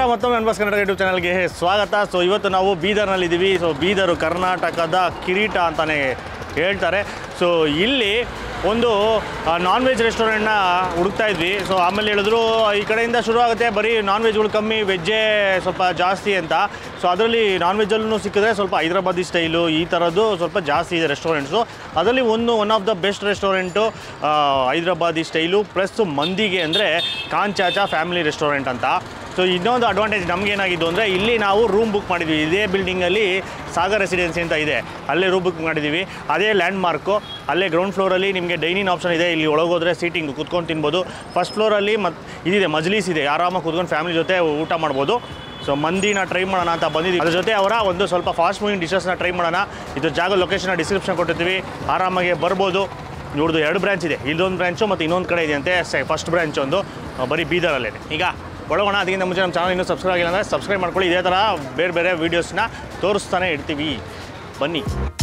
ಮತ್ತೊಮ್ಮೆ ಅನ್ಬಸ್ ಕನ್ನಡ ಯೂಟ್ಯೂಬ್ ಚಾನಲ್ಗೆ ಸ್ವಾಗತ ಸೊ ಇವತ್ತು ನಾವು ಬೀದರ್ನಲ್ಲಿದ್ದೀವಿ ಸೊ ಬೀದರು ಕರ್ನಾಟಕದ ಕಿರೀಟ ಅಂತಲೇ ಹೇಳ್ತಾರೆ ಸೊ ಇಲ್ಲಿ ಒಂದು ನಾನ್ ವೆಜ್ ರೆಸ್ಟೋರೆಂಟ್ನ ಹುಡುಕ್ತಾ ಇದ್ವಿ ಸೊ ಆಮೇಲೆ ಹೇಳಿದ್ರು ಈ ಕಡೆಯಿಂದ ಶುರು ಆಗುತ್ತೆ ಬರೀ ನಾನ್ ವೆಜ್ಗಳು ಕಮ್ಮಿ ವೆಜ್ಜೇ ಸ್ವಲ್ಪ ಜಾಸ್ತಿ ಅಂತ ಸೊ ಅದರಲ್ಲಿ ನಾನ್ ವೆಜ್ಜಲ್ಲೂ ಸಿಕ್ಕಿದ್ರೆ ಸ್ವಲ್ಪ ಹೈದ್ರಾಬಾದಿ ಸ್ಟೈಲು ಈ ಥರದ್ದು ಸ್ವಲ್ಪ ಜಾಸ್ತಿ ಇದೆ ರೆಸ್ಟೋರೆಂಟ್ಸು ಅದರಲ್ಲಿ ಒಂದು one of the best restaurant Hyderabadi style plus ಮಂದಿಗೆ ಅಂದರೆ ಕಾಂಚಾಚಾ ಫ್ಯಾಮಿಲಿ ರೆಸ್ಟೋರೆಂಟ್ ಅಂತ ಸೊ ಇನ್ನೊಂದು ಅಡ್ವಾಂಟೇಜ್ ನಮಗೇನಾಗಿದ್ದು ಅಂದರೆ ಇಲ್ಲಿ ನಾವು ರೂಮ್ ಬುಕ್ ಮಾಡಿದ್ವಿ ಇದೇ ಬಿಲ್ಡಿಂಗಲ್ಲಿ ಸಾಗರ್ ರೆಸಿಡೆನ್ಸಿ ಅಂತ ಇದೆ ಅಲ್ಲೇ ರೂಮ್ ಬುಕ್ ಮಾಡಿದ್ದೀವಿ ಅದೇ ಲ್ಯಾಂಡ್ ಮಾರ್ಕು ಅಲ್ಲೇ ಗ್ರೌಂಡ್ ಫ್ಲೋರಲ್ಲಿ ನಿಮಗೆ ಡೈನಿಂಗ್ ಆಪ್ಷನ್ ಇದೆ ಇಲ್ಲಿ ಒಳಗೋದ್ರೆ ಸೀಟಿಂಗ್ ಕುತ್ಕೊಂಡು ತಿನ್ಬೋದು ಫಸ್ಟ್ ಫ್ಲೋರಲ್ಲಿ ಮತ್ತು ಇದಿದೆ ಮಜ್ಲೀಸ್ ಇದೆ ಆರಾಮಾಗಿ ಕುತ್ಕೊಂಡು ಫ್ಯಾಮಿಲಿ ಜೊತೆ ಊಟ ಮಾಡ್ಬೋದು ಸೊ ಮಂದಿನ ಟ್ರೈ ಮಾಡೋಣ ಅಂತ ಬಂದಿದ್ದೀವಿ ಅದ್ರ ಜೊತೆ ಅವರ ಒಂದು ಸ್ವಲ್ಪ ಫಾಸ್ಟ್ ಮೂವಿಂಗ್ ಡಿಶಸ್ನ ಟ್ರೈ ಮಾಡೋಣ ಇದು ಜಾಗ ಲೊಕೇಶನ್ ಡಿಸ್ಕ್ರಿಪ್ಷನ್ ಕೊಟ್ಟಿರ್ತೀವಿ ಆರಾಮಾಗಿ ಬರ್ಬೋದು ಇವ್ರದ್ದು ಎರಡು ಬ್ರಾಂಚ್ ಇದೆ ಇಲ್ಲೊಂದು ಬ್ರಾಂಚು ಮತ್ತು ಇನ್ನೊಂದು ಕಡೆ ಇದೆ ಅಂತೆ ಫಸ್ಟ್ ಬ್ರಾಂಚ್ ಒಂದು ಆ, ಬರೀ ಬೀದರಲ್ಲೇ ಈಗ ಒಳಗೋಣ ಅದಕ್ಕಿಂತ ಮುಂಚೆ ನಮ್ಮ ಚಾನಲ್ ಇನ್ನೂ ಸಬ್ಸ್ಕ್ರೈಬ್ ಆಗಿಲ್ಲ ಅಂದರೆ ಸಬ್ಸ್ಕ್ರೈಬ್ ಮಾಡ್ಕೊಳ್ಳಿ ಇದೇ ಥರ ಬೇರೆ ಬೇರೆ ವೀಡಿಯೋಸ್ನ ತೋರಿಸ್ತಾನೆ ಇರ್ತೀವಿ ಬನ್ನಿ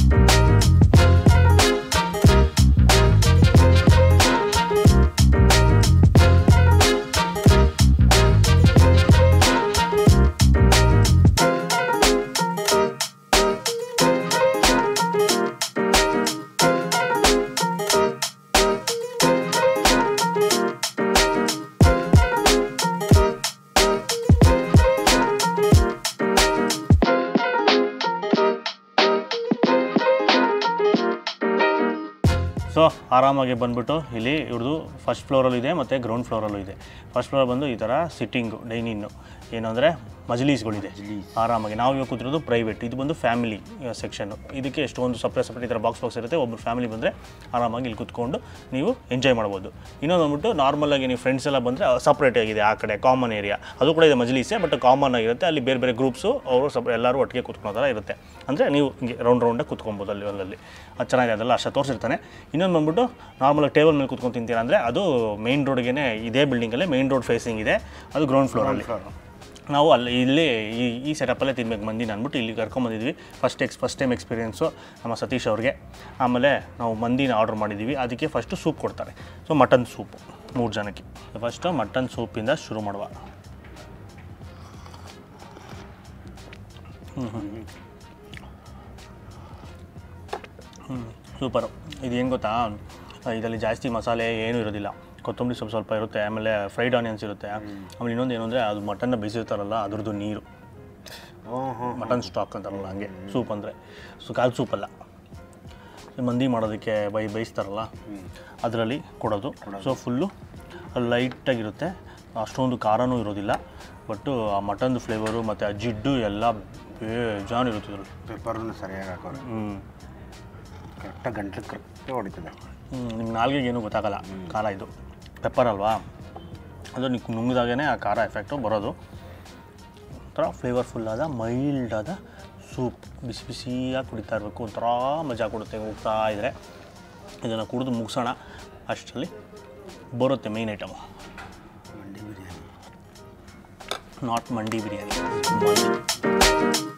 ಸೊ ಆರಾಮಾಗಿ ಬಂದ್ಬಿಟ್ಟು ಇಲ್ಲಿ ಇವ್ರದ್ದು ಫಸ್ಟ್ ಫ್ಲೋರಲ್ಲೂ ಇದೆ ಮತ್ತು ಗ್ರೌಂಡ್ ಫ್ಲೋರಲ್ಲೂ ಇದೆ ಫಸ್ಟ್ ಫ್ಲೋರ್ ಬಂದು ಈ ಥರ ಸಿಟ್ಟಿಂಗು ಡೈನಿಂಗು ಏನು ಅಂದರೆ ಮಜ್ಲೀಸ್ಗಳಿದೆ ಆರಾಮಾಗಿ ನಾವು ಇವಾಗ ಕೂತಿರೋದು ಪ್ರೈವೇಟ್ ಇದು ಬಂದು ಫ್ಯಾಮಿಲಿ ಸೆಕ್ಷನ್ನು ಇದಕ್ಕೆ ಎಷ್ಟೊಂದು ಸಪ್ರೇಟ್ ಸಪ್ರೇಟ್ ಈ ಥರ ಬಾಕ್ಸ್ ಬಾಕ್ಸ್ ಇರುತ್ತೆ ಒಬ್ಬರು ಫ್ಯಾಮಿಲಿ ಬಂದರೆ ಆರಾಮಾಗಿ ಇಲ್ಲಿ ಕೂತ್ಕೊಂಡು ನೀವು ಎಂಜಾಯ್ ಮಾಡ್ಬೋದು ಇನ್ನೊಂದು ಬಂದ್ಬಿಟ್ಟು ನಾರ್ಮಲಾಗಿ ನೀವು ಫ್ರೆಂಡ್ಸ್ ಎಲ್ಲ ಬಂದರೆ ಸಪ್ರೇಟ್ ಆಗಿದೆ ಆ ಕಡೆ ಕಾಮನ್ ಏರಿಯಾ ಅದು ಕೂಡ ಇದೆ ಮಜ್ಲೀಸೆ ಬಟ್ ಕಾಮನ್ ಆಗಿರುತ್ತೆ ಅಲ್ಲಿ ಬೇರೆ ಬೇರೆ ಗ್ರೂಪ್ಸು ಅವರು ಸಪ್ ಎಲ್ಲರೂ ಒಟ್ಟಿಗೆ ಕೂತ್ಕೊಳ್ಳೋ ಥರ ಇರುತ್ತೆ ಅಂದರೆ ನೀವು ಹಿಂಗೆ ರೌಂಡ್ ರೌಂಡಾಗಿ ಕೂತ್ಕೊಬೋದು ಅಲ್ಲಿ ಅಲ್ಲಲ್ಲಿ ಅದು ಚೆನ್ನಾಗಿದೆ ಅದೆಲ್ಲ ಅಷ್ಟೇ ತೋರಿಸಿರ್ತಾನೆ ಇನ್ನೊಂದು ಬಂದ್ಬಿಟ್ಟು ನಾರ್ಮಲಾಗಿ ಟೇಬಲ್ ಮೇಲೆ ಕೂತ್ಕೊಂಡು ತಿಂತೀರಾ ಅಂದರೆ ಅದು ಮೇನ್ ರೋಡ್ಗೆ ಇದೇ ಬಿಲ್ಡಿಂಗಲ್ಲೇ ಮೇನ್ ರೋಡ್ ಫೇಸಿಂಗ್ ಇದೆ ಅದು ಗ್ರೌಂಡ್ ಫ್ಲೋರಲ್ಲಿ ನಾವು ಅಲ್ಲಿ ಇಲ್ಲೇ ಈ ಈ ಸೆಟಪ್ಪಲ್ಲೇ ತಿನ್ಬೇಕು ಮಂದಿನ ಅಂದ್ಬಿಟ್ಟು ಇಲ್ಲಿ ಕರ್ಕೊಂಬಂದಿದ್ವಿ ಫಸ್ಟ್ ಎಕ್ಸ್ ಫಸ್ಟ್ ಟೈಮ್ ಎಕ್ಸ್ಪೀರಿಯೆನ್ಸು ನಮ್ಮ ಸತೀಶ್ ಅವ್ರಿಗೆ ಆಮೇಲೆ ನಾವು ಮಂದಿನ ಆರ್ಡ್ರ್ ಮಾಡಿದ್ದೀವಿ ಅದಕ್ಕೆ ಫಸ್ಟು ಸೂಪ್ ಕೊಡ್ತಾರೆ ಸೊ ಮಟನ್ ಸೂಪು ಮೂರು ಜನಕ್ಕೆ ಫಸ್ಟು ಮಟನ್ ಸೂಪಿಂದ ಶುರು ಮಾಡುವ ಸೂಪರು ಇದು ಏನು ಗೊತ್ತಾ ಇದರಲ್ಲಿ ಜಾಸ್ತಿ ಮಸಾಲೆ ಏನೂ ಇರೋದಿಲ್ಲ ಕೊತ್ತಂಬರಿ ಸ್ವಲ್ಪ ಸ್ವಲ್ಪ ಇರುತ್ತೆ ಆಮೇಲೆ ಫ್ರೈಡ್ ಆನಿಯನ್ಸ್ ಇರುತ್ತೆ ಆಮೇಲೆ ಇನ್ನೊಂದು ಏನು ಅಂದರೆ ಅದು ಮಟನ್ನ ಬೇಯಿಸಿರ್ತಾರಲ್ಲ ಅದ್ರದ್ದು ನೀರು ಮಟನ್ ಸ್ಟಾಕ್ ಅಂತಾರಲ್ಲ ಹಂಗೆ ಸೂಪ್ ಅಂದರೆ ಸೊ ಕಾಲು ಸೂಪಲ್ಲ ಮಂದಿ ಮಾಡೋದಕ್ಕೆ ಬೈ ಬೇಯಿಸ್ತಾರಲ್ಲ ಅದರಲ್ಲಿ ಕೊಡೋದು ಸೊ ಫುಲ್ಲು ಲೈಟಾಗಿರುತ್ತೆ ಅಷ್ಟೊಂದು ಖಾರನೂ ಇರೋದಿಲ್ಲ ಬಟ್ಟು ಆ ಮಟನ್ದು ಫ್ಲೇವರು ಮತ್ತು ಆ ಜಿಡ್ಡು ಎಲ್ಲ ಬೇಜಾನ್ ಇರುತ್ತೆ ಇದರಲ್ಲಿ ಪೆಪ್ಪರ್ನ ಸರಿಯಾಗಿ ಹಾಕೋರು ಹ್ಞೂ ಕರೆಕ್ಟಾಗಿ ಗಂಟಲು ಕರೆಕ್ಟಾಗಿ ಹೊಡಿತದೆ ನಿಮ್ಮ ನಾಲ್ಗೆಗೆ ಏನೂ ಗೊತ್ತಾಗಲ್ಲ ಖಾರ ಇದು ಪೆಪ್ಪರ್ ಅಲ್ವಾ ಅದು ನೀವು ನುಂಗಿದಾಗೇ ಆ ಖಾರ ಎಫೆಕ್ಟು ಬರೋದು ಒಂಥರ ಫ್ಲೇವರ್ಫುಲ್ಲಾದ ಮೈಲ್ಡಾದ ಸೂಪ್ ಬಿಸಿ ಬಿಸಿಯಾಗಿ ಕುಡಿತಾ ಇರಬೇಕು ಒಂಥರ ಮಜಾ ಕೊಡುತ್ತೆ ಹೋಗ್ತಾ ಇದ್ದರೆ ಇದನ್ನು ಕುಡಿದು ಮುಗಿಸೋಣ ಅಷ್ಟರಲ್ಲಿ ಬರುತ್ತೆ ಮೇಯ್ನ್ ಐಟಮು ಮಂಡಿ ಬಿರಿಯಾನಿ ನಾಟ್ ಮಂಡಿ ಬಿರಿಯಾನಿ ಮಂಡಿ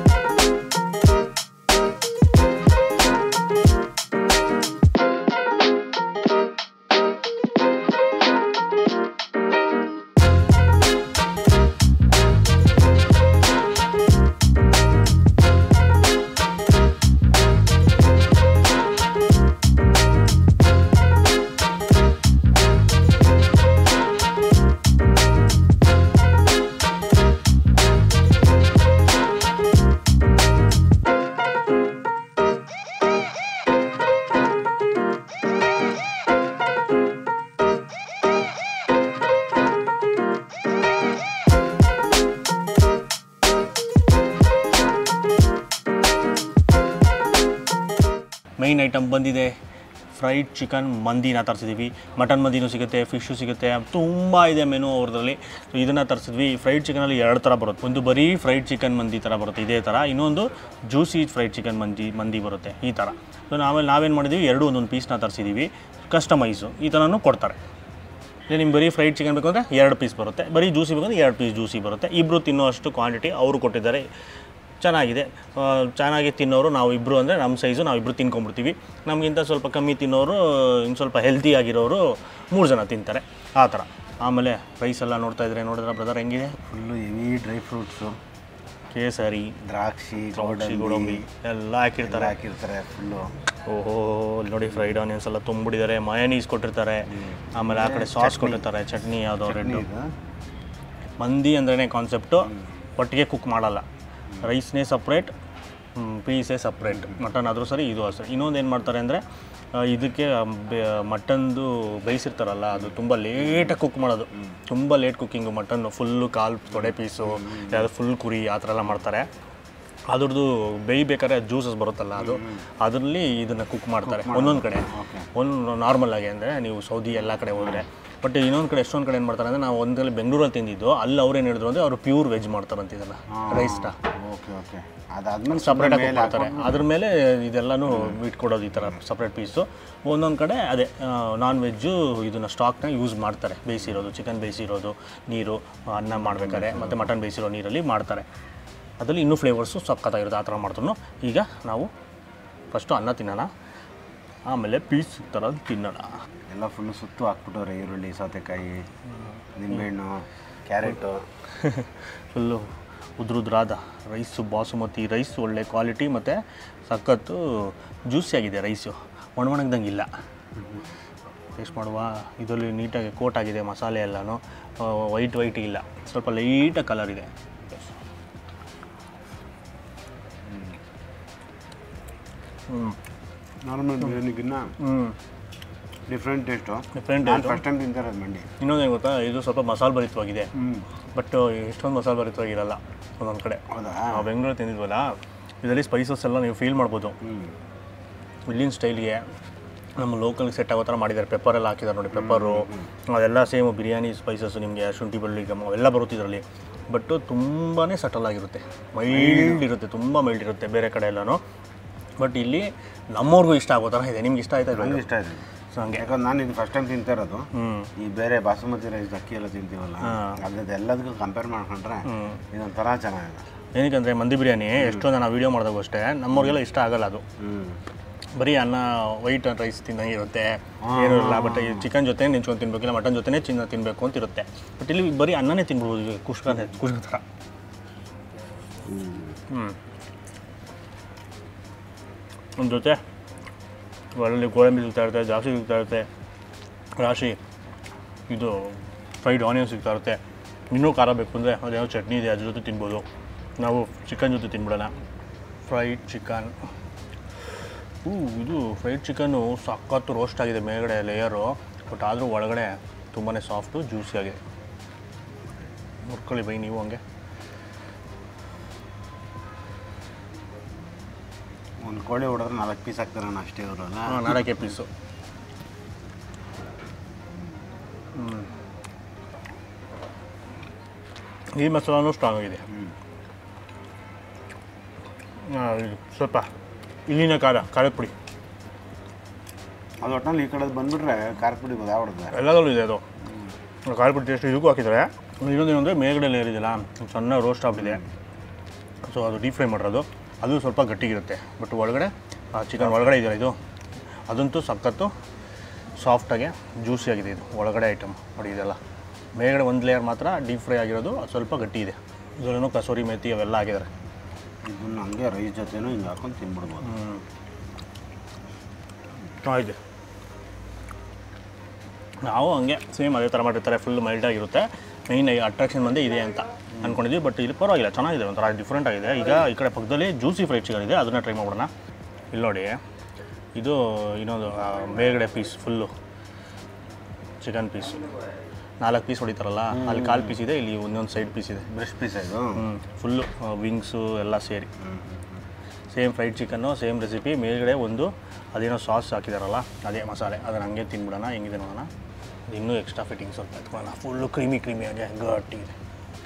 ಮೈನ್ ಐಟಮ್ ಬಂದಿದೆ ಫ್ರೈಡ್ ಚಿಕನ್ ಮಂದಿನ ತರಿಸಿದ್ವಿ ಮಟನ್ ಮಂದಿನೂ ಸಿಗುತ್ತೆ ಫಿಶು ಸಿಗುತ್ತೆ ತುಂಬ ಇದೆ ಮೆನು ಅವ್ರದ್ರಲ್ಲಿ ಸೊ ಇದನ್ನು ತರಿಸಿದ್ವಿ ಫ್ರೈಡ್ ಚಿಕನಲ್ಲಿ ಎರಡು ಥರ ಬರುತ್ತೆ ಒಂದು ಬರೀ ಫ್ರೈಡ್ ಚಿಕನ್ ಮಂದಿ ಥರ ಬರುತ್ತೆ ಇದೇ ಥರ ಇನ್ನೊಂದು ಜ್ಯೂಸಿ ಫ್ರೈಡ್ ಚಿಕನ್ ಮಂದಿ ಮಂದಿ ಬರುತ್ತೆ ಈ ಥರ ಸೊ ಆಮೇಲೆ ನಾವೇನು ಮಾಡಿದ್ವಿ ಎರಡು ಒಂದೊಂದು ಪೀಸ್ನ ತರಿಸಿದ್ದೀವಿ ಕಸ್ಟಮೈಸು ಈ ಥರನೂ ಕೊಡ್ತಾರೆ ಇಲ್ಲ ನಿಮ್ಗೆ ಬರೀ ಫ್ರೈಡ್ ಚಿಕನ್ ಬೇಕು ಅಂದರೆ ಎರಡು ಪೀಸ್ ಬರುತ್ತೆ ಬರೀ ಜ್ಯೂಸಿ ಬೇಕಂದ್ರೆ ಎರಡು ಪೀಸ್ ಜ್ಯೂಸಿ ಬರುತ್ತೆ ಇಬ್ಬರು ತಿನ್ನೋ ಅಷ್ಟು ಕ್ವಾಂಟಿಟಿ ಅವರು ಕೊಟ್ಟಿದ್ದಾರೆ ಚೆನ್ನಾಗಿದೆ ಆ, ಚೆನ್ನಾಗಿ ತಿನ್ನೋರು ನಾವು ಇಬ್ಬರು ಅಂದರೆ ನಮ್ಮ ಸೈಜು ನಾವು ಇಬ್ಬರು ತಿನ್ಕೊಂಬಿಡ್ತೀವಿ ನಮಗಿಂತ ಸ್ವಲ್ಪ ಕಮ್ಮಿ ತಿನ್ನೋರು ಇನ್ನು ಸ್ವಲ್ಪ ಹೆಲ್ತಿ ಆಗಿರೋರು ಮೂರು ಜನ ತಿಂತಾರೆ ಆ ಥರ ಆಮೇಲೆ ರೈಸ್ ಎಲ್ಲ ನೋಡ್ತಾ ಇದ್ರೆ ನೋಡಿದ್ರೆ ಬ್ರದರ್ ಹೆಂಗಿದೆ ಫುಲ್ಲು ಹೆವಿ ಡ್ರೈ ಫ್ರೂಟ್ಸು ಕೇಸರಿ ದ್ರಾಕ್ಷಿ ದ್ರಾಕ್ಷಿ ಗೋಡಂಬಿ ಎಲ್ಲ ಹಾಕಿರ್ತಾರೆ ಹಾಕಿರ್ತಾರೆ ಫುಲ್ಲು ಓಹೋ ಇಲ್ಲಿ ನೋಡಿ ಫ್ರೈಡ್ ಆನಿಯನ್ಸ್ ಎಲ್ಲ ತುಂಬಿಡಿದ್ದಾರೆ ಮಯನೀಸ್ ಕೊಟ್ಟಿರ್ತಾರೆ ಆಮೇಲೆ ಆ ಕಡೆ ಸಾಸ್ ಕೊಟ್ಟಿರ್ತಾರೆ ಚಟ್ನಿ ಯಾವುದೋ ರೆಡ್ ಇದು ಮಂದಿ ಅಂದ್ರೇ ಕಾನ್ಸೆಪ್ಟು ಒಟ್ಟಿಗೆ ಕುಕ್ ಮಾಡಲ್ಲ ರೈಸ್ನೇ ಸಪ್ರೇಟ್ ಪೀಸೇ ಸಪ್ರೇಟ್ ಮಟನ್ ಆದರೂ ಸರಿ ಇದು ಸರಿ ಇನ್ನೊಂದು ಏನು ಮಾಡ್ತಾರೆ ಅಂದರೆ ಇದಕ್ಕೆ ಮಟನ್ದು ಬೇಯಿಸಿರ್ತಾರಲ್ಲ ಅದು ತುಂಬ ಲೇಟಾಗಿ ಕುಕ್ ಮಾಡೋದು ತುಂಬ ಲೇಟ್ ಕುಕ್ಕಿಂಗು ಮಟನ್ನು ಫುಲ್ಲು ಕಾಲು ತೊಡೆ ಪೀಸು ಯಾವುದು ಫುಲ್ ಕುರಿ ಆ ಥರ ಎಲ್ಲ ಮಾಡ್ತಾರೆ ಅದ್ರದ್ದು ಬೇಯ್ಬೇಕಾದ್ರೆ ಜ್ಯೂಸಸ್ ಬರುತ್ತಲ್ಲ ಅದು ಅದರಲ್ಲಿ ಇದನ್ನು ಕುಕ್ ಮಾಡ್ತಾರೆ ಒಂದೊಂದು ಕಡೆ ಒಂದು ನಾರ್ಮಲ್ ಆಗಿ ಅಂದರೆ ನೀವು ಸೌದಿ ಎಲ್ಲ ಕಡೆ ಹೋದರೆ ಬಟ್ ಇನ್ನೊಂದು ಕಡೆ ಎಷ್ಟೊಂದು ಕಡೆ ಏನು ಮಾಡ್ತಾರೆ ಅಂದರೆ ನಾವು ಒಂದಲ್ಲಿ ಬೆಂಗಳೂರಲ್ಲಿ ತಿಂದಿದ್ದು ಅಲ್ಲಿ ಅವ್ರು ಏನು ಹೇಳಿದ್ರು ಅಂದರೆ ಅವರು ಪ್ಯೂರ್ ವೆಜ್ ಮಾಡ್ತಾರಂತ ಇದನ್ನು ರೈಸ್ನ ಓಕೆ ಓಕೆ ಅದಾದ್ಮೇಲೆ ಸಪ್ರೇಟಾಗಿ ಕುಕ್ ಮಾಡ್ತಾರೆ ಅದ್ರ ಮೇಲೆ ಇದೆಲ್ಲನೂ ಇಟ್ಕೊಡೋದು ಈ ಥರ ಸಪ್ರೇಟ್ ಪೀಸು ಒಂದೊಂದು ಕಡೆ ಅದೇ ನಾನ್ ವೆಜ್ಜು ಇದನ್ನು ಸ್ಟಾಕ್ನ ಯೂಸ್ ಮಾಡ್ತಾರೆ ಬೇಯಿಸಿರೋದು ಚಿಕನ್ ಬೇಯಿಸಿರೋದು ನೀರು ಅನ್ನ ಮಾಡ್ಬೇಕಾದ್ರೆ ಮತ್ತು ಮಟನ್ ಬೇಯಿಸಿರೋ ನೀರಲ್ಲಿ ಮಾಡ್ತಾರೆ ಅದರಲ್ಲಿ ಇನ್ನೂ ಫ್ಲೇವರ್ಸು ಸಕ್ಕತ್ತಾಗಿರುತ್ತೆ ಆ ಥರ ಮಾಡ್ತಾರೆ ಈಗ ನಾವು ಫಸ್ಟು ಅನ್ನ ತಿನ್ನೋಣ ಆಮೇಲೆ ಪೀಸ್ ಥರ ತಿನ್ನೋಣ ಎಲ್ಲ ಫುಲ್ಲು ಸುತ್ತು ಹಾಕ್ಬಿಟ್ಟವ್ರೆ ಈರುಳ್ಳಿ ಸೌತೆಕಾಯಿ ನಿಂಬೆಹಣ್ಣು ಕ್ಯಾರೆಟು ಫುಲ್ಲು ಉದ್ರುದ್ರಾದ ರೈಸು ಬಾಸುಮತಿ ರೈಸ್ ಒಳ್ಳೆ ಕ್ವಾಲಿಟಿ ಮತ್ತು ಸಖತ್ತು ಜ್ಯೂಸಿಯಾಗಿದೆ ರೈಸು ಒಣವಣಗ್ದಂಗೆ ಇಲ್ಲ ಟೇಸ್ಟ್ ಮಾಡುವ ಇದರಲ್ಲಿ ನೀಟಾಗಿ ಕೋಟ್ ಆಗಿದೆ ಮಸಾಲೆ ಎಲ್ಲನೂ ವೈಟ್ ವೈಟ್ ಇಲ್ಲ ಸ್ವಲ್ಪ ಲೈಟಾಗಿ ಕಲರ್ ಇದೆ ಹ್ಞೂ ನಾರ್ಮಲ್ ಬಿರಿಯಾನಿಗಿನ್ನ ಹ್ಞೂ ಡಿಫ್ರೆಂಟ್ ಟೇಸ್ಟು ಡಿಫ್ರೆಂಟ್ ನಾನು ಫಸ್ಟ್ ಟೈಮ್ ತಿಂತಾರದು ಮಂಡಿ ಇನ್ನೊಂದೇನು ಗೊತ್ತಾ ಇದು ಸ್ವಲ್ಪ ಮಸಾಲೆ ಭರಿತವಾಗಿದೆ ಹ್ಞೂ ಬಟ್ ಎಷ್ಟೊಂದು ಮಸಾಲೆ ಭರಿತವಾಗಿರಲ್ಲ ಒಂದೊಂದು ಕಡೆ ಹೌದಾ ನಾವು ಬೆಂಗಳೂರು ತಿಂದಿದ್ವಲ್ಲ ಇದರಲ್ಲಿ ಸ್ಪೈಸಸ್ ಎಲ್ಲ ನೀವು ಫೀಲ್ ಮಾಡ್ಬೋದು ಹ್ಞೂ ಇಲ್ಲಿನ ಸ್ಟೈಲ್ಗೆ ನಮ್ಮ ಲೋಕಲ್ಗೆ ಸೆಟ್ ಆಗೋ ಥರ ಮಾಡಿದ್ದಾರೆ ಪೆಪ್ಪರ್ ಎಲ್ಲ ಹಾಕಿದ್ದಾರೆ ನೋಡಿ ಪೆಪ್ಪರು ಅದೆಲ್ಲ ಸೇಮ್ ಬಿರಿಯಾನಿ ಸ್ಪೈಸಸ್ ನಿಮಗೆ ಶುಂಠಿ ಬೆಳ್ಳುಳ್ಳಿ ಗಮ್ ಅವೆಲ್ಲ ಬರುತ್ತೆ ಇದರಲ್ಲಿ ಬಟ್ಟು ತುಂಬಾ ಸಟಲ್ ಆಗಿರುತ್ತೆ ಮೈಲ್ಡ್ ಇರುತ್ತೆ ತುಂಬ ಮೈಲ್ಡ್ ಇರುತ್ತೆ ಬೇರೆ ಕಡೆ ಎಲ್ಲನೂ ಬಟ್ ಇಲ್ಲಿ ನಮ್ಮವ್ರಿಗೂ ಇಷ್ಟ ಆಗೋ ಥರ ಇದೆ ನಿಮ್ಗೆ ಇಷ್ಟ ಆಯ್ತಾ ನನಗೆ ಇದು ಇಷ್ಟ ಆಯ್ತು ಸೊ ಹಂಗೆ ಯಾಕಂದ್ರೆ ನಾನು ಇದು ಫಸ್ಟ್ ಟೈಮ್ ತಿಂತಾ ಇರೋದು ಹ್ಞೂ ಈ ಬೇರೆ ಬಾಸುಮತಿ ರೈಸ್ ಅಕ್ಕಿ ಎಲ್ಲ ತಿಂತೀವಲ್ಲ ಅಲ್ಲದ ಎಲ್ಲದಕ್ಕೂ ಕಂಪೇರ್ ಮಾಡ್ಕೊಂಡ್ರೆ ಇದೊಂಥರ ಚೆನ್ನಾಗಿದೆ ಏನಕ್ಕೆ ಮಂದಿ ಬಿರಿಯಾನಿ ಎಷ್ಟೊಂದು ನಾವು ವೀಡಿಯೋ ಮಾಡಿದಾಗ ಅಷ್ಟೇ ನಮ್ಮವ್ರಿಗೆಲ್ಲ ಇಷ್ಟ ಆಗಲ್ಲ ಅದು ಹ್ಞೂ ಬರೀ ಅನ್ನ ವೈಟ್ ರೈಸ್ ತಿಂದಂಗೆ ಇರುತ್ತೆ ಏನೂ ಇಲ್ಲ ಬಟ್ ಈ ಚಿಕನ್ ಜೊತೆ ನೆಂಚ್ಕೊಂಡು ತಿನ್ಬೇಕು ಇಲ್ಲ ಮಟನ್ ಜೊತೆನೇ ಚಿನ್ನ ತಿನ್ನಬೇಕು ಅಂತ ಇರುತ್ತೆ ಬಟ್ ಇಲ್ಲಿ ಬರೀ ಅನ್ನನೇ ತಿನ್ಬೋದು ಕುಷ್ಕ ಕುಷ್ಕ ಥರ ಹ್ಞೂ ಒಂದು ಜೊತೆ ಒಳ್ಳೆ ಗೋಡಂಬಿ ಸಿಗ್ತಾ ಇರುತ್ತೆ ಜಾಸ್ತಿ ಸಿಗ್ತಾ ಇರುತ್ತೆ ರಾಶಿ ಇದು ಫ್ರೈಡ್ ಆನಿಯನ್ ಸಿಗ್ತಾ ಇರುತ್ತೆ ಇನ್ನೂ ಖಾರ ಬೇಕು ಅಂದರೆ ಅದೇನೋ ಚಟ್ನಿ ಇದೆ ಅದ್ರ ಜೊತೆ ತಿನ್ಬೋದು ನಾವು ಚಿಕನ್ ಜೊತೆ ತಿನ್ಬಿಡೋಣ ಫ್ರೈಡ್ ಚಿಕನ್ ಹೂ ಇದು ಫ್ರೈಡ್ ಚಿಕನ್ನು ಸಖತ್ತು ರೋಸ್ಟ್ ಆಗಿದೆ ಮೇಲ್ಗಡೆ ಲೇಯರು ಬಟ್ ಆದರೂ ಒಳಗಡೆ ತುಂಬಾ ಸಾಫ್ಟು ಜ್ಯೂಸಿ ಆಗಿದೆ ಮುರ್ಕೊಳ್ಳಿ ಬೈ ನೀವು ಹಂಗೆ ಒಂದು ಕೋಳಿ ಹೊಡೆದ್ರೆ ನಾಲ್ಕು ಪೀಸ್ ಹಾಕ್ತಾರೆ ನಾನು ಅಷ್ಟೇ ಅವರಲ್ಲ ಹಾಂ ನಾಲ್ಕೇ ಪೀಸು ಈ ಮಸಾಲನೂ ಸ್ಟ್ರಾಂಗ್ ಆಗಿದೆ ಆ, ಇದು ಸ್ವಲ್ಪ ಇಲ್ಲಿನ ಖಾರ ಖಾರದ ಪುಡಿ ಅದು ಒಟ್ಟಿನಲ್ಲಿ ಈ ಕಡೆ ಬಂದ್ಬಿಟ್ರೆ ಖಾರ ಪುಡಿ ಗೊತ್ತಾಗ್ಬಿಡುತ್ತೆ ಎಲ್ಲದರಲ್ಲೂ ಇದೆ ಅದು ಖಾರದ ಪುಡಿ ಟೇಸ್ಟ್ ಇದಕ್ಕೂ ಹಾಕಿದ್ದಾರೆ ಇನ್ನೊಂದು ಏನಂದರೆ ಮೇಲ್ಗಡೆ ಲೇಯರ್ ಇದೆಯಲ್ಲ ಸಣ್ಣ ರೋಸ್ಟ್ ಆಗಿದೆ ಸೊ ಅದು ಡೀಪ್ ಫ್ರೈ ಮಾಡಿರೋದು ಅದು ಸ್ವಲ್ಪ ಗಟ್ಟಿಗಿರುತ್ತೆ ಬಟ್ ಒಳಗಡೆ ಚಿಕನ್ ಒಳಗಡೆ ಇದೆಯಲ್ಲ ಇದು ಅದಂತೂ ಸಖತ್ತು ಸಾಫ್ಟಾಗಿ ಜ್ಯೂಸಿ ಆಗಿದೆ ಇದು ಒಳಗಡೆ ಐಟಮ್ ನೋಡಿ ಇದೆಲ್ಲ ಮೇಲ್ಗಡೆ ಒಂದು ಲೇಯರ್ ಮಾತ್ರ ಡೀಪ್ ಫ್ರೈ ಆಗಿರೋದು ಅದು ಸ್ವಲ್ಪ ಗಟ್ಟಿ ಇದೆ ಇದರಲ್ಲೂ ಕಸೂರಿ ಮೇಥಿ ಅವೆಲ್ಲ ಹಾಕಿದ್ದಾರೆ ಇದನ್ನ ಹಂಗೆ ರೈಸ್ ಜೊತೆನೂ ಹಿಂಗೆ ಹಾಕೊಂಡು ತಿನ್ಬಿಡ್ಬೋದು ಆಯ್ತು ನಾವು ಹಂಗೆ ಸೇಮ್ ಅದೇ ಥರ ಮಾಡಿರ್ತಾರೆ ಫುಲ್ ಮೈಲ್ಡ್ ಆಗಿರುತ್ತೆ ಮೈನ್ ಅಟ್ರಾಕ್ಷನ್ ಬಂದೇ ಇದೆ ಅಂತ ಅಂದ್ಕೊಂಡಿದ್ವಿ ಬಟ್ ಇಲ್ಲಿ ಪರವಾಗಿಲ್ಲ ಚೆನ್ನಾಗಿದೆ ಒಂಥರ ಡಿಫ್ರೆಂಟ್ ಆಗಿದೆ ಈಗ ಈ ಕಡೆ ಪಕ್ಕದಲ್ಲಿ ಜ್ಯೂಸಿ ಫ್ರೈಡ್ ಚಿಕನ್ ಇದೆ ಅದನ್ನು ಟ್ರೈ ಮಾಡೋಣ ಇಲ್ಲಿ ನೋಡಿ ಇದು ಇನ್ನೊಂದು ಆ, ಮೇಲ್ಗಡೆ ಪೀಸ್ ಫುಲ್ಲು ಚಿಕನ್ ಪೀಸು ನಾಲ್ಕು ಪೀಸ್ ಹೊಡಿತಾರಲ್ಲ ಅಲ್ಲಿ ಕಾಲು ಪೀಸ್ ಇದೆ ಇಲ್ಲಿ ಇನ್ನೊಂದು ಸೈಡ್ ಪೀಸ್ ಇದೆ ಬ್ರೆಸ್ಟ್ ಪೀಸ್ ಇದು ಹ್ಞೂ ಫುಲ್ಲು ವಿಂಗ್ಸು ಎಲ್ಲ ಸೇರಿ ಸೇಮ್ ಫ್ರೈಡ್ ಚಿಕನ್ನು ಸೇಮ್ ರೆಸಿಪಿ ಮೇಲ್ಗಡೆ ಒಂದು ಅದೇನೋ ಸಾಸ್ ಹಾಕಿದಾರಲ್ಲ ಅದೇ ಮಸಾಲೆ ಅದನ್ನು ಹಂಗೆ ತಿನ್ಬಿಡೋಣ ಹೆಂಗಿದೆ ನೋಡೋಣ ಅದು ಇನ್ನೂ ಎಕ್ಸ್ಟ್ರಾ ಫಿಟ್ಟಿಂಗ್ ಸ್ವಲ್ಪ ಎತ್ಕೊಳ್ಳೋಣ ಫುಲ್ಲು ಕ್ರೀಮಿ ಕ್ರೀಮಿಯಾಗಿ ಗಟ್ಟಿಗಿದೆ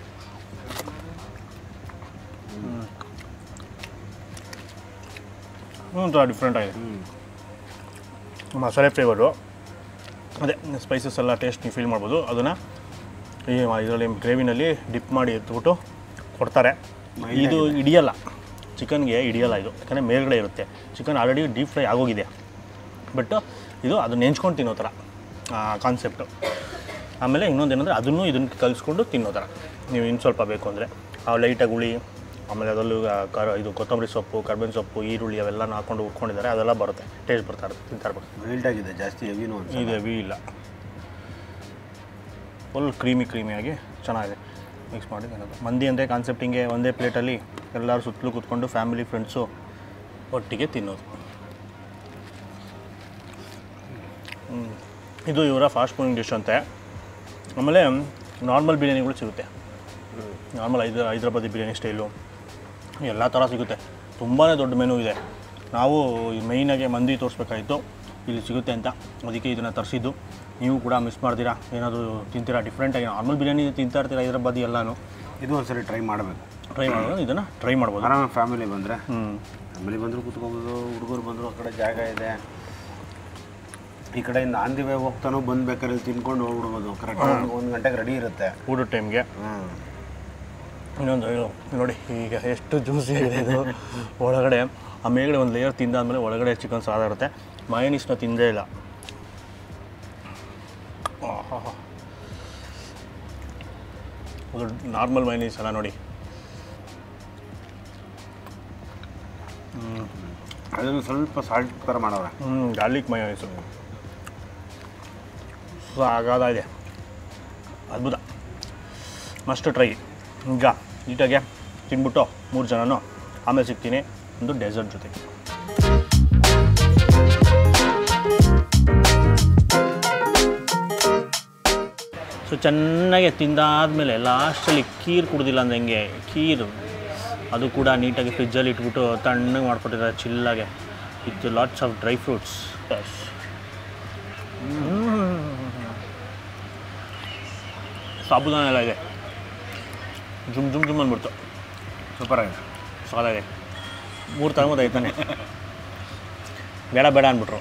ಹ್ಞೂ ಒಂಥರ ಡಿಫ್ರೆಂಟ್ ಆಗಿದೆ ಮಸಾಲೆ ಫ್ಲೇವರು ಅದೇ ಸ್ಪೈಸಸ್ ಎಲ್ಲ ಟೇಸ್ಟ್ ನೀವು ಫೀಲ್ ಮಾಡ್ಬೋದು ಅದನ್ನು ಈ ಇದರಲ್ಲಿ ಗ್ರೇವಿನಲ್ಲಿ ಡಿಪ್ ಮಾಡಿ ಎತ್ಬಿಟ್ಟು ಕೊಡ್ತಾರೆ ಇದು ಹಿಡಿಯಲ್ಲ ಚಿಕನ್ಗೆ ಹಿಡಿಯಲ್ಲ ಇದು ಯಾಕಂದರೆ ಮೇಲ್ಗಡೆ ಇರುತ್ತೆ ಚಿಕನ್ ಆಲ್ರೆಡಿ ಡೀಪ್ ಫ್ರೈ ಆಗೋಗಿದೆ ಬಟ್ ಇದು ಅದು ನೆಂಚ್ಕೊಂಡು ತಿನ್ನೋ ಥರ ಕಾನ್ಸೆಪ್ಟು ಆಮೇಲೆ ಇನ್ನೊಂದು ಏನಂದರೆ ಅದನ್ನು ಇದನ್ನು ಕಲಿಸ್ಕೊಂಡು ತಿನ್ನೋ ಥರ ನೀವು ಇನ್ನು ಸ್ವಲ್ಪ ಬೇಕು ಅಂದರೆ ಆ ಲೈಟಾಗಿ ಹುಳಿ ಆಮೇಲೆ ಅದರಲ್ಲೂ ಆ ಕರ ಇದು ಕೊತ್ತಂಬರಿ ಸೊಪ್ಪು ಕರ್ಬೇವಿನ ಸೊಪ್ಪು ಈರುಳ್ಳಿ ಅವೆಲ್ಲ ಹಾಕೊಂಡು ಉಟ್ಕೊಂಡಿದ್ದಾರೆ ಅದೆಲ್ಲ ಬರುತ್ತೆ ಟೇಸ್ಟ್ ಬರ್ತಾ ಇರುತ್ತೆ ತಿಂತಾ ಇರ್ಬೇಕು ಮೈಲ್ಡ್ ಆಗಿದೆ ಜಾಸ್ತಿ ಹೆವಿನೂ ಅನ್ಸಲ್ಲ ಇದು ಹೆವಿ ಇಲ್ಲ ಫುಲ್ ಕ್ರೀಮಿ ಕ್ರೀಮಿಯಾಗಿ ಚೆನ್ನಾಗಿದೆ ಮಿಕ್ಸ್ ಮಾಡಿ ತಿನ್ನೋದು ಮಂದಿ ಅಂದರೆ ಕಾನ್ಸೆಪ್ಟ್ ಹಿಂಗೆ ಒಂದೇ ಪ್ಲೇಟಲ್ಲಿ ಎಲ್ಲರೂ ಸುತ್ತಲೂ ಕೂತ್ಕೊಂಡು ಫ್ಯಾಮಿಲಿ ಫ್ರೆಂಡ್ಸು ಒಟ್ಟಿಗೆ ತಿನ್ನೋದು ಹ್ಮ್. ಇದು ಇವರ ಫಾಸ್ಟ್ ಮೂವಿಂಗ್ ಡಿಶ್ ಅಂತೆ ಆಮೇಲೆ ನಾರ್ಮಲ್ ಬಿರಿಯಾನಿಗಳು ಸಿಗುತ್ತೆ ನಾರ್ಮಲ್ ಹೈದ ಹೈದ್ರಾಬಾದಿ ಬಿರಿಯಾನಿ ಸ್ಟೈಲು ಎಲ್ಲ ಥರ ಸಿಗುತ್ತೆ ತುಂಬಾ ದೊಡ್ಡ ಮೆನು ಇದೆ ನಾವು ಮೈನಾಗೆ ಮಂದಿ ತೋರಿಸ್ಬೇಕಾಯಿತು ಇಲ್ಲಿ ಸಿಗುತ್ತೆ ಅಂತ ಅದಕ್ಕೆ ಇದನ್ನು ತರಿಸಿದ್ದು ನೀವು ಕೂಡ ಮಿಸ್ ಮಾಡ್ತೀರಾ ಏನಾದರೂ ತಿಂತೀರಾ ಡಿಫ್ರೆಂಟಾಗಿ ನಾರ್ಮಲ್ ಬಿರಿಯಾನಿ ತಿಂತಾ ಇರ್ತೀರಾ ಹೈದ್ರಾಬಾದಿ ಎಲ್ಲನೂ ಇದು ಒಂದ್ಸರಿ ಟ್ರೈ ಮಾಡಬೇಕು ಟ್ರೈ ಮಾಡೋದು ಇದನ್ನು ಟ್ರೈ ಮಾಡ್ಬೋದು ಆರಾಮಾಗಿ ಫ್ಯಾಮಿಲಿ ಬಂದರೆ ಹ್ಞೂ ಫ್ಯಾಮಿಲಿ ಬಂದರೂ ಕೂತ್ಕೋಬೋದು ಹುಡುಗರು ಬಂದರು ಆ ಕಡೆ ಜಾಗ ಇದೆ ಈ ಕಡೆಯಿಂದ ಆನ್ ದಿ ವೇ ಹೋಗ್ತಾನೂ ಬಂದು ಬೇಕಾದ್ರೆ ಇಲ್ಲಿ ತಿನ್ಕೊಂಡು ಹೋಗ್ಬಿಡ್ಬೋದು ಕರೆಕ್ಟ್ ಒಂದು ಗಂಟೆಗೆ ರೆಡಿ ಇರುತ್ತೆ ಊಟದ ಟೈಮ್ಗೆ ಹ್ಞೂ ಇನ್ನೊಂದು ಇದು ನೋಡಿ ಈಗ ಎಷ್ಟು ಜ್ಯೂಸಿ ಆಗಿದೆ ಇದು ಒಳಗಡೆ ಆ ಮೇಲ್ಗಡೆ ಒಂದು ಲೇಯರ್ ತಿಂದಾದ್ಮೇಲೆ ಒಳಗಡೆ ಚಿಕನ್ ಸಾದ ಇರುತ್ತೆ ಮಯನೀಸ್ನ ತಿಂದೇ ಇಲ್ಲ ಆಹಾಹಾ. ಅದು ನಾರ್ಮಲ್ ಮೈನೀಸ್ ಅಲ್ಲ ನೋಡಿ ಅದನ್ನು ಸ್ವಲ್ಪ ಸಾಲ್ಟ್ ಥರ ಮಾಡವ್ರೆ ಹ್ಞೂ ಗಾರ್ಲಿಕ್ ಮಯೋನೀಸು ಸಾಗಾದ ಇದೆ ಅದ್ಭುತ ಮಸ್ಟ್ ಟ್ರೈ ಈಗ ನೀಟಾಗೆ ತಿನ್ಬಿಟ್ಟು ಮೂರು ಜನನು ಆಮೇಲೆ ಸಿಗ್ತೀನಿ ಒಂದು ಡೆಸರ್ಟ್ ಜೊತೆಗೆ ಸೊ ಚೆನ್ನಾಗಿ ತಿಂದಾದ್ಮೇಲೆ ಲಾಸ್ಟಲ್ಲಿ ಖೀರ್ ಕುಡ್ದಿಲ್ಲ ಅಂದ್ರೆ ಹೆಂಗೆ ಖೀರು ಅದು ಕೂಡ ನೀಟಾಗಿ ಫ್ರಿಜ್ಜಲ್ಲಿ ಇಟ್ಬಿಟ್ಟು ತಣ್ಣಗೆ ಮಾಡ್ಕೊಟ್ಟಿದ್ದಾರೆ ಚಿಲ್ಲಾಗೆ with lots of dry fruits ಸಾಬುದಾನ ಎಲ್ಲ ಇದೆ ಜುಮ್ ಜುಮ್ ಜುಮ್ ಅಂದ್ಬಿಡ್ತು ಸೂಪರ್ ಆಗಿದೆ ಸಾಲಾಗೆ ಮೂರು ತಗೊಂಬೋದು ಐತಾನೆ ಬೇಡ ಬೇಡ ಅಂದ್ಬಿಟ್ರು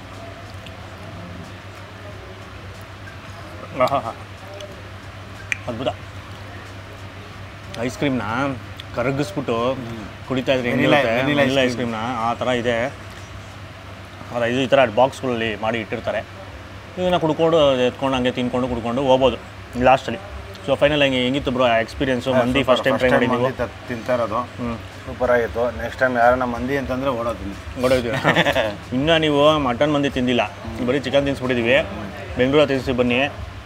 ಆಹಾಹಾ. ಅದ್ಭುತ ಐಸ್ ಕ್ರೀಮ್ನ ಕರಗಿಸ್ಬಿಟ್ಟು ಕುಡಿತಾ ಇದ್ರೆ Vanilla- ಹೆಂಗಿರುತ್ತೆ vanilla ice ವೆನಿಲ್ಲ ಐಸ್ ಕ್ರೀಮ್ನ ಆ ಥರ ಇದೆ ಅದು ಇದು ಈ ಥರ ಬಾಕ್ಸ್ಗಳಲ್ಲಿ ಮಾಡಿ ಇಟ್ಟಿರ್ತಾರೆ ಇದನ್ನು ಕುಡ್ಕೊಂಡು ಎತ್ಕೊಂಡು ಹಂಗೆ ತಿನ್ಕೊಂಡು ಕುಡ್ಕೊಂಡು ಹೋಗ್ಬೋದು ಲಾಸ್ಟಲ್ಲಿ ಸೊ ಫೈನಲ್ ಹೆಂಗೆ ಹೆಂಗಿತ್ತು ಬ್ರೋ ಎಕ್ಸ್ಪೀರಿಯನ್ಸು ಮಂದಿ ಫಸ್ಟ್ ಟೈಮ್ ಟ್ರೈ ಮಾಡಿ ನೀವು ತಿಂತಾ ಇರೋದು ಹ್ಞೂ ಸೂಪರ್ ಆಗಿತ್ತು ನೆಕ್ಸ್ಟ್ ಟೈಮ್ ಯಾರನ್ನ ಮಂದಿ ಅಂತಂದರೆ ಓಡೋದು ನೋಡೋದು ಇನ್ನೂ ನೀವು ಮಟನ್ ಮಂದಿ ತಿಂದಿಲ್ಲ ಬರೀ ಚಿಕನ್ ತಿನ್ಸ್ಬಿಟ್ಟಿದ್ದೀವಿ ಬೆಂಗಳೂರು ತಿನ್ಸಿ ಬನ್ನಿ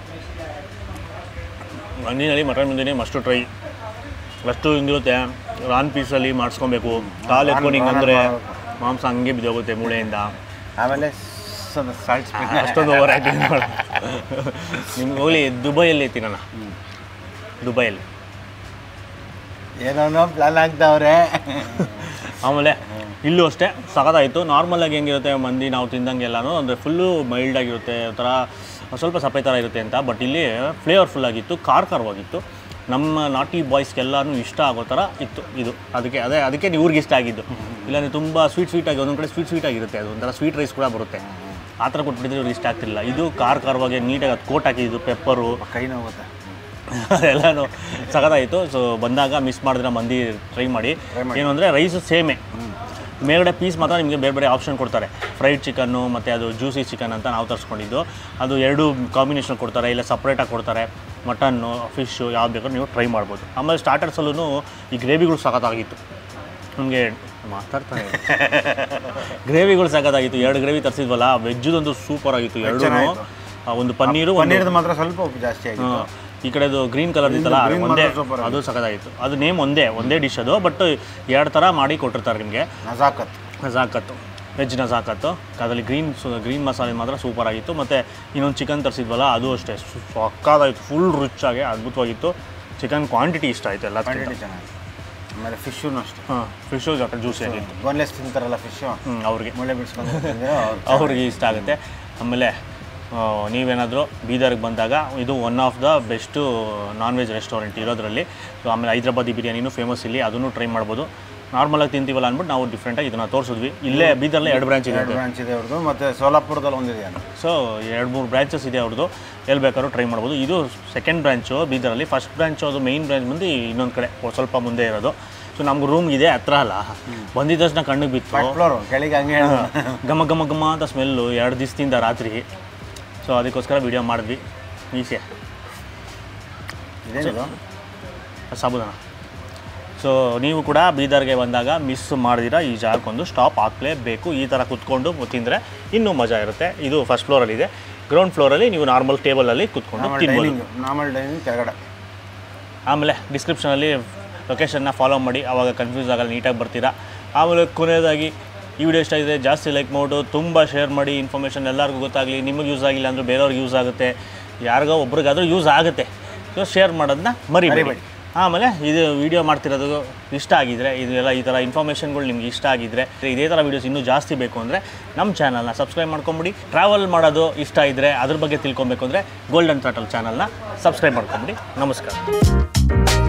ಮಂದಿನಲ್ಲಿ ಮಟನ್ ಮಂದಿನೇ ಮಸ್ಟು ಟ್ರೈ ಅಷ್ಟು ಹಿಂಗಿರುತ್ತೆ ರಾನ್ ಪೀಸಲ್ಲಿ ಮಾಡಿಸ್ಕೊಬೇಕು ಕಾಲು ಎತ್ಕೊಂಡು ಹಿಂಗೆ ಅಂದರೆ ಮಾಂಸ ಹಂಗೆ ಬಿದ್ದೋಗುತ್ತೆ ಮೂಳೆಯಿಂದ ಆಮೇಲೆ ಸಾಲ್ಟ್ ಅಷ್ಟೊಂದು ಓವರ್ ಆ್ಯಕ್ಟಿಂಗ್ ಮಾಡ ನಿಮ್ಗೆ ಹೋಗ್ಲಿ ದುಬೈಯಲ್ಲಿ ತಿನ್ನೋಣ ದುಬೈಯಲ್ಲಿ ಏನೋ ಪ್ಲಾನ್ ಆಗ್ತಾವ್ರೆ ಆಮೇಲೆ ಇಲ್ಲೂ ಅಷ್ಟೇ ಸಖತ್ತಾಯಿತು ನಾರ್ಮಲಾಗಿ ಹೆಂಗಿರುತ್ತೆ ಮಂದಿ ನಾವು ತಿಂದಂಗೆ ಎಲ್ಲನೂ ಅಂದರೆ ಫುಲ್ಲು ಮೈಲ್ಡ್ ಆಗಿರುತ್ತೆ ಒಂಥರ ಸ್ವಲ್ಪ ಸಪ್ಪೆ ಥರ ಇರುತ್ತೆ ಅಂತ ಬಟ್ ಇಲ್ಲಿ ಫ್ಲೇವರ್ಫುಲ್ ಆಗಿತ್ತು ಖಾರ ಖಾರವಾಗಿತ್ತು ನಮ್ಮ ನಾಟಿ ಬಾಯ್ಸ್ಗೆಲ್ಲನೂ ಇಷ್ಟ ಆಗೋ ಥರ ಇತ್ತು ಇದು ಅದಕ್ಕೆ ಅದೇ ಅದಕ್ಕೆ ಇವ್ರಿಗೆ ಇಷ್ಟ ಆಗಿದ್ದು ಇಲ್ಲಾಂದರೆ ತುಂಬ ಸ್ವೀಟ್ ಸ್ವೀಟ್ ಆಗಿ ಒಂದೊಂದು ಕಡೆ ಸ್ವೀಟ್ ಸ್ವೀಟ್ ಆಗಿರುತ್ತೆ ಅದು ಒಂಥರ ಸ್ವೀಟ್ ರೈಸ್ ಕೂಡ ಬರುತ್ತೆ ಆ ಥರ ಕೊಟ್ಬಿಟ್ಟಿದ್ರೆ ಇವ್ರಿಗೆ ಇಷ್ಟ ಆಗ್ತಿಲ್ಲ ಇದು ಖಾರ ಖಾರವಾಗಿ ನೀಟಾಗಿ ಅದು ಕೋಟ್ ಹಾಕಿದ್ದು ಪೆಪ್ಪರು ಕೈ ನೋವುತ್ತೆ ಅದೆಲ್ಲನೂ ಸಖತ್ತಾಯಿತು ಸೊ ಬಂದಾಗ ಮಿಸ್ ಮಾಡಿದ್ರೆ ಮಂದಿ ಟ್ರೈ ಮಾಡಿ ಏನು ಅಂದರೆ ರೈಸ್ ಸೇಮೇ ಮೇಲ್ಗಡೆ ಪೀಸ್ ಮಾತ್ರ ನಿಮಗೆ ಬೇರೆ ಬೇರೆ ಆಪ್ಷನ್ ಕೊಡ್ತಾರೆ ಫ್ರೈಡ್ ಚಿಕನ್ನು ಮತ್ತು ಅದು ಜ್ಯೂಸಿ ಚಿಕನ್ ಅಂತ ನಾವು ತರಿಸ್ಕೊಂಡಿದ್ದು ಅದು ಎರಡು ಕಾಂಬಿನೇಷನ್ ಕೊಡ್ತಾರೆ ಇಲ್ಲ ಸಪ್ರೇಟಾಗಿ ಕೊಡ್ತಾರೆ ಮಟನ್ನು ಫಿಶ್ಶು ಯಾವ್ದು ಬೇಕಾದ್ರೂ ನೀವು ಟ್ರೈ ಮಾಡ್ಬೋದು ಆಮೇಲೆ ಸ್ಟಾರ್ಟರ್ಸಲ್ಲೂ ಈ ಗ್ರೇವಿಗಳು ಸಖತ್ತಾಗಿತ್ತು ನಮಗೆ ಮಾತಾಡ್ತಾನೆ ಗ್ರೇವಿಗಳು ಸಖತ್ತಾಗಿತ್ತು ಎರಡು ಗ್ರೇವಿ ತರಿಸಿದ್ವಲ್ಲ ವೆಜ್ಜುದಂತೂ ಸೂಪರ್ ಆಗಿತ್ತು ಎರಡೂ ಚೆನ್ನಾಗಿತ್ತು. ಒಂದು ಪನ್ನೀರು ಒಂದು ಪನ್ನೀರ್ದು ಮಾತ್ರ ಸ್ವಲ್ಪ ಉಪ್ಪು ಜಾಸ್ತಿ ಆಗಿತ್ತು ಹ್ಮ್. ಈ ಕಡೆದು ಗ್ರೀನ್ ಕಲರ್ ಇತ್ತಲ್ಲ ಅದು green ಒಂದೇ ಮಾತ್ರ super ಅದು ಸಖತ್ತಾಗಿತ್ತು ಅದು ನೇಮ್ ಒಂದೇ ಒಂದೇ ಡಿಶ್ ಅದು ಬಟ್ ಎರಡು ಥರ ಮಾಡಿ ಕೊಟ್ಟಿರ್ತಾರೆ ನಿಮಗೆ ನಜಾಕತ್ ನಜಾಕತ್ತು ವೆಜ್ ನಜಾಕತ್ತು ಅದರಲ್ಲಿ ಗ್ರೀನ್ ಗ್ರೀನ್ ಮಸಾಲೆ ಮಾತ್ರ ಸೂಪರ್ ಆಗಿತ್ತು ಮತ್ತು ಇನ್ನೊಂದು ಚಿಕನ್ ತರಿಸಿದ್ವಲ್ಲ ಅದು ಅಷ್ಟೇ ಸು- ಸಕ್ಕತ್ತಾಗಿತ್ತು ಫುಲ್ ರಿಚ್ ಆಗಿ ಅದ್ಭುತವಾಗಿತ್ತು ಚಿಕನ್ ಕ್ವಾಂಟಿಟಿ ಇಷ್ಟ ಆಯಿತು ಎಲ್ಲ ಕ್ವಾಂಟಿಟಿ ಚೆನ್ನಾಗಿ ಆಮೇಲೆ ಫಿಶ್ಶೂ ಅಷ್ಟೇ ಹಾಂ ಫಿಶು ಜ್ಯೂಸಿ ಆಗಿತ್ತು ಬೋನ್ಲೆಸ್ ತಿಂತಾರಲ್ಲ ಫಿಶ್ಶು ಹ್ಞೂ ಅವ್ರಿಗೆ ಮುಳ್ಳೆ ಬಿಡಿಸ್ಕೊಂಡು ತಿಂದ್ರೆ ಅವ್ರು ಅವ್ರಿಗೆ ಇಷ್ಟ ಆಗುತ್ತೆ ಆಮೇಲೆ ಆ, ನೀವೇನಾದರೂ ಬೀದರ್ಗೆ ಬಂದಾಗ ಇದು one of the best non veg restaurant ಇರೋದ್ರಲ್ಲಿ ಸೊ ಆಮೇಲೆ ಹೈದ್ರಾಬಾದಿ ಬಿರಿಯಾನಿನೂ ಫೇಮಸ್ ಇಲ್ಲಿ ಅದನ್ನು ಟ್ರೈ ಮಾಡ್ಬೋದು ನಾರ್ಮಲಾಗಿ ತಿಂತೀವಲ್ಲ ಅಂದ್ಬಿಟ್ಟು ನಾವು ಡಿಫ್ರೆಂಟಾಗಿ ಇದನ್ನು ತೋರಿಸಿದ್ವಿ ಇಲ್ಲೇ ಬೀದರ್ಲೆ ಎರಡು ಬ್ರಾಂಚ್ ಇದೆ ಎರಡು ಬ್ರಾಂಚ್ ಇದೆ ಅವ್ರದ್ದು ಮತ್ತು ಸೋಲಾಪುರದಲ್ಲಿ ಒಂದಿದೆ ಅಂತ ಸೊ ಎರಡು ಮೂರು ಬ್ರಾಂಚಸ್ ಇದೆ ಅವ್ರದ್ದು ಎಲ್ಲಿ ಬೇಕಾದ್ರೂ ಟ್ರೈ ಮಾಡ್ಬೋದು ಇದು ಸೆಕೆಂಡ್ ಬ್ರಾಂಚು ಬೀದರಲ್ಲಿ ಫಸ್ಟ್ ಬ್ರಾಂಚು ಅದು ಮೇಯ್ನ್ ಬ್ರಾಂಚ್ ಬಂದು ಇನ್ನೊಂದು ಕಡೆ ಒಂದ್ ಸ್ವಲ್ಪ ಮುಂದೆ ಇರೋದು ಸೊ ನಮ್ಗೆ ರೂಮ್ ಇದೆ ಹತ್ರ ಅಲ್ಲ ಬಂದಿದ್ದ ತಕ್ಷಣ ಕಣ್ಣಿಗೆ ಬಿತ್ತು ಫ್ಲೋರು ಕೆಳಗೆ ಹಂಗೆ ಹೇಳೋದು. ಘಮ ಘಮ ಘಮ ಅಂತ ಸ್ಮೆಲ್ಲು ಎರಡು ದಿವಸದಿಂದ ರಾತ್ರಿ ಸೊ ಅದಕ್ಕೋಸ್ಕರ ವಿಡಿಯೋ ಮಾಡಿದ್ವಿ ಈಸೆ ಇದೇನಿದು ಸಾಬುದಾನ ಸೊ ನೀವು ಕೂಡ ಬೀದರ್ಗೆ ಬಂದಾಗ ಮಿಸ್ ಮಾಡಿದಿರ ಈ ಜಾಗಕ್ಕೊಂದು ಸ್ಟಾಪ್ ಹಾಕಲೇಬೇಕು ಈ ಥರ ಕುತ್ಕೊಂಡು ತಿಂದರೆ ಇನ್ನೂ ಮಜಾ ಇರುತ್ತೆ ಇದು ಫಸ್ಟ್ ಫ್ಲೋರಲ್ಲಿದೆ ಗ್ರೌಂಡ್ ಫ್ಲೋರಲ್ಲಿ ನೀವು ನಾರ್ಮಲ್ ಟೇಬಲಲ್ಲಿ ಕುತ್ಕೊಂಡು ನಾರ್ಮಲ್ ತಿನ್ಬೋದು ಡೈನಿಂಗ್ ನಾರ್ಮಲ್ ಡೈನಿಂಗ್ ಕೆಳಗಡೆ ಆಮೇಲೆ ಡಿಸ್ಕ್ರಿಪ್ಷನಲ್ಲಿ ಲೊಕೇಶನ್ನ ಫಾಲೋ ಮಾಡಿ ಆವಾಗ ಕನ್ಫ್ಯೂಸ್ ಆಗಲ್ಲ ನೀಟಾಗಿ ಬರ್ತೀರಾ ಆಮೇಲೆ ಕೊನೆಯದಾಗಿ ಈ ವಿಡಿಯೋ ಇಷ್ಟ ಇದೆ ಜಾಸ್ತಿ ಲೈಕ್ ಮಾಡು ತುಂಬ ಶೇರ್ ಮಾಡಿ ಇನ್ಫಾರ್ಮೇಷನ್ ಎಲ್ಲರಿಗೂ ಗೊತ್ತಾಗಲಿ ನಿಮಗೆ ಯೂಸ್ ಆಗಿಲ್ಲ ಅಂದರೆ ಬೇರೆಯವ್ರಿಗೆ ಯೂಸ್ ಆಗುತ್ತೆ ಯಾರಿಗೋ ಒಬ್ರಿಗಾದ್ರೂ ಯೂಸ್ ಆಗುತ್ತೆ ಸೊ ಶೇರ್ ಮಾಡೋದನ್ನ ಮರಿಬೇಡಿ ಮರಿಬೇಡಿ. ಆಮೇಲೆ ಇದು ವಿಡಿಯೋ ಮಾಡ್ತಿರೋದು ಇಷ್ಟ ಆಗಿದ್ರೆ ಇದೆಲ್ಲ ಈ ಥರ ಇನ್ಫಾರ್ಮೇಷನ್ಗಳು ನಿಮ್ಗೆ ಇಷ್ಟ ಆಗಿದ್ರೆ ಇದೇ ಥರ ವೀಡಿಯೋಸ್ ಇನ್ನೂ ಜಾಸ್ತಿ ಬೇಕು ಅಂದರೆ ನಮ್ಮ ಚಾನಲ್ನ ಸಬ್ಸ್ಕ್ರೈಬ್ ಮಾಡ್ಕೊಂಬಿಡಿ ಟ್ರಾವೆಲ್ ಮಾಡೋದು ಇಷ್ಟ ಇದ್ದರೆ ಅದ್ರ ಬಗ್ಗೆ ತಿಳ್ಕೊಬೇಕು ಅಂದರೆ ಗೋಲ್ಡನ್ ಟರ್ಟಲ್ ಚಾನಲ್ನ ಸಬ್ಸ್ಕ್ರೈಬ್ ಮಾಡ್ಕೊಂಬಿಡಿ ನಮಸ್ಕಾರ